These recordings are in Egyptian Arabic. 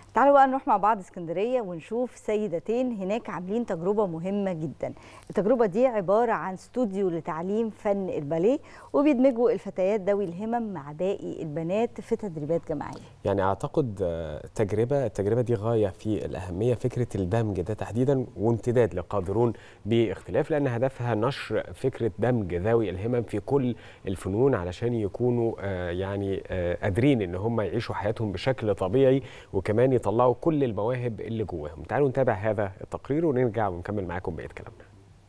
تعالوا بقى نروح مع بعض اسكندريه ونشوف سيدتين هناك عاملين تجربه مهمه جدا التجربه دي عباره عن استوديو لتعليم فن الباليه وبيدمجوا الفتيات ذوي الهمم مع باقي البنات في تدريبات جماعيه يعني اعتقد آه، تجربه التجربه دي غايه في الاهميه فكره الدمج ده تحديدا وامتداد لقادرون باختلاف لان هدفها نشر فكره دمج ذوي الهمم في كل الفنون علشان يكونوا آه، يعني آه، قادرين ان هم يعيشوا حياتهم بشكل طبيعي وكمان يطلعوا كل المواهب اللي جواهم تعالوا نتابع هذا التقرير ونرجع ونكمل معاكم بقيه كلامنا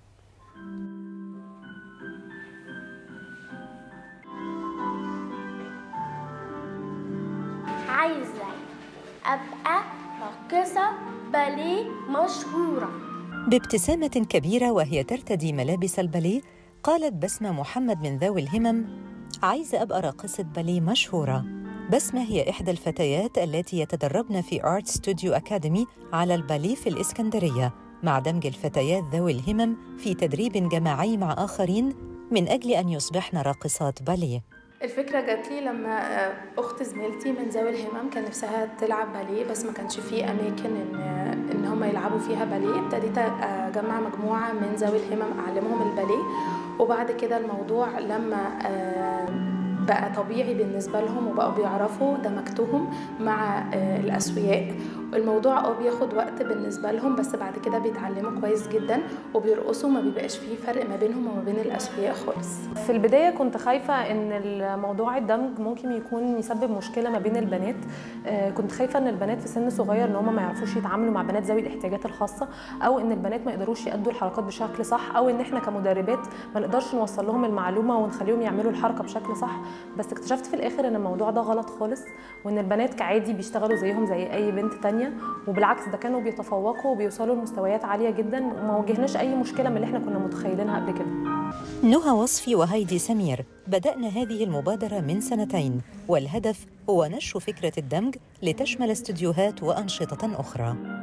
عايزة أبقى راقصة باليه مشهورة بابتسامة كبيرة وهي ترتدي ملابس الباليه قالت بسمة محمد من ذوي الهمم عايزة أبقى راقصة باليه مشهورة بسمة هي إحدى الفتيات التي يتدربن في آرت ستوديو أكاديمي على الباليه في الإسكندرية مع دمج الفتيات ذوي الهمم في تدريب جماعي مع آخرين من أجل أن يصبحن راقصات باليه الفكرة جات لي لما آه، أخت زميلتي من ذوي الهمم كان نفسها تلعب باليه بس ما كانش فيه أماكن إن إن هم يلعبوا فيها باليه ابتديت أجمع مجموعة من ذوي الهمم أعلمهم الباليه وبعد كده الموضوع لما آه، بقى طبيعي بالنسبة لهم وبقوا بيعرفوا دمجتهم مع آه، الأسوياء الموضوع اه بياخد وقت بالنسبة لهم بس بعد كده بيتعلموا كويس جدا وبيرقصوا ما بيبقاش فيه فرق ما بينهم وما بين الأسوياء خالص في البداية كنت خايفة إن الموضوع الدمج ممكن يكون يسبب مشكلة ما بين البنات آه، كنت خايفة إن البنات في سن صغير إن هم ما يعرفوش يتعاملوا مع بنات ذوي الاحتياجات الخاصة أو إن البنات ما يقدروش يأدوا الحركات بشكل صح أو إن إحنا كمدربات ما نقدرش نوصل لهم المعلومة ونخليهم يعملوا الحركة بشكل صح بس اكتشفت في الآخر إن الموضوع ده غلط خالص وإن البنات كعادي بيشتغلوا زيهم زي أي بنت تانية وبالعكس ده كانوا بيتفوقوا وبيوصلوا لمستويات عالية جدا وما واجهناش أي مشكلة من اللي إحنا كنا متخيلينها قبل كده نهى وصفي وهيدي سمير بدأنا هذه المبادرة من سنتين والهدف هو نشر فكرة الدمج لتشمل استديوهات وأنشطة أخرى